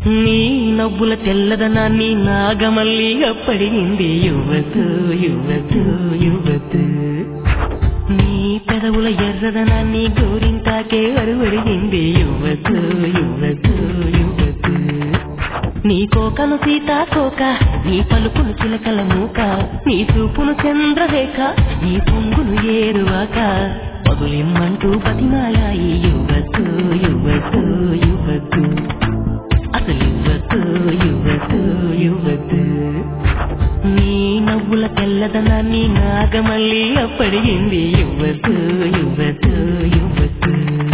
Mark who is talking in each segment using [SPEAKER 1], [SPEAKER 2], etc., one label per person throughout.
[SPEAKER 1] నీ నవ్వుల తెల్లదనాన్ని నాగమల్లి అప్పడిగింది యువతు యువతు యువతు నీ పెదవుల ఎర్రదనాన్ని గోరింటాకే అరువడిగింది యువతు యువతు యువతు నీ కోకను సీతాకోక నీ పలుకును చిలకల మూక నీ చూపును చంద్రరేఖ నీ పొంగును ఏరువాక వదులిమ్మంటూ బతిమాలాయి యువతు యువతు యువతు అసలు యువతు యువతు యువతు నీ నవ్వుల తెల్లదనాన్ని నాగమల్లి అప్పడిగింది యువతు యువతు యువతు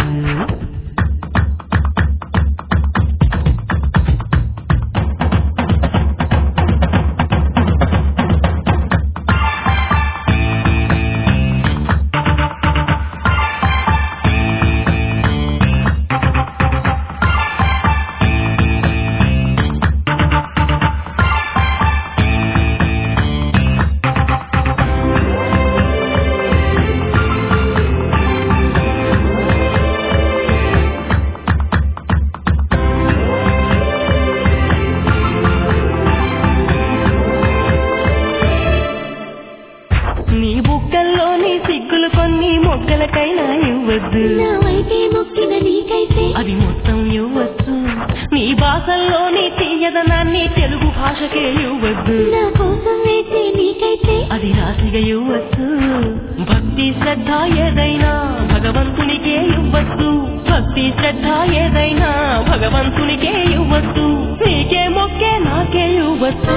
[SPEAKER 1] నీ బుగ్గల్లోని సిగ్గులు కొన్ని మొగ్గలకైనా ఇవ్వద్దు
[SPEAKER 2] నా వైపే మొక్కిన నీకైతే
[SPEAKER 1] అది మొత్తం ఇవ్వచ్చు నీ భాషల్లోని తీయదనాన్ని తెలుగు భాషకే ఇవ్వద్దు
[SPEAKER 2] నా కోసం వేసే నీకైతే
[SPEAKER 1] అది రాశిగా ఇవ్వచ్చు భక్తి శ్రద్ధ ఏదైనా భగవంతునికే ఇవ్వచ్చు భక్తి శ్రద్ధ ఏదైనా భగవంతునికే ఇవ్వచ్చు నీకే మొక్కే నాకే ఇవ్వచ్చు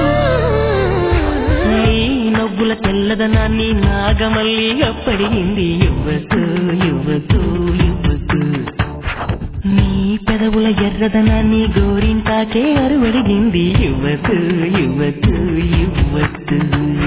[SPEAKER 1] నీ నవ్వుల తెల్లదనాన్ని నాగమల్లి అప్పడిగింది యువతు యువతు యువతు నీ పెదవుల ఎర్రదనాన్ని గోరింటాకే అరువడిగింది యువతు యువతు యువతు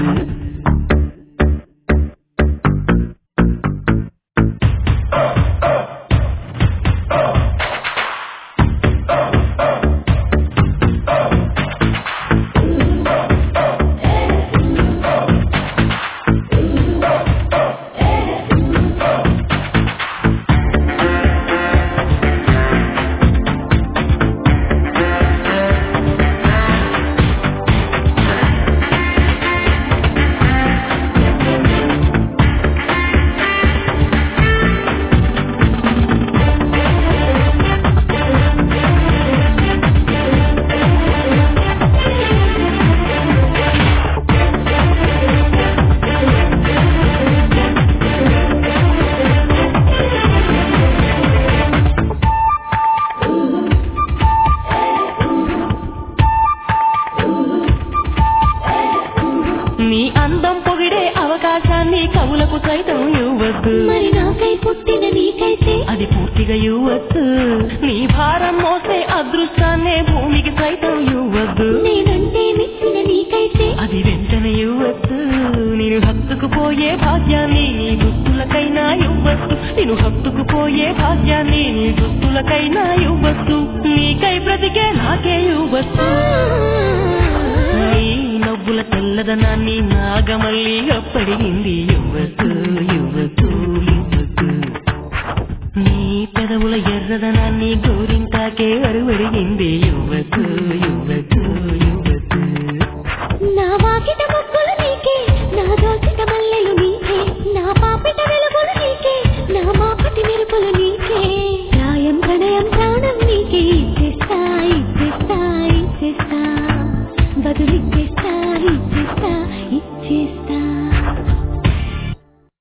[SPEAKER 1] నీ అందం పొగిడే అవకాశాన్ని కవులకు సైతం ఇవ్వద్దు
[SPEAKER 2] మరి నాకై పుట్టిన నీకైతే
[SPEAKER 1] అది పూర్తిగా ఇవ్వచ్చు నీ భారం మోసే అదృష్టాన్నే భూమికి సైతం ఇవ్వద్దు
[SPEAKER 2] నేనంటే మెచ్చిన నీకైతే
[SPEAKER 1] అది వెంటనే ఇవ్వచ్చు నేను హత్తుకుపోయే భాగ్యాన్ని నీ దుస్తులకైనా ఇవ్వచ్చు నేను హత్తుకుపోయే భాగ్యాన్ని నీ దుస్తులకైనా ఇవ్వచ్చు నీకై బ్రతికే నాకే ఇవ్వచ్చు నీ నవ్వుల తెల్లదనాన్ని నాగమల్లి అప్పడిగింది యువతు యువతు యువతు నీ పెదవుల ఎర్రదనాన్ని గోరింటాకే అరువడిగింది యువతు యువతు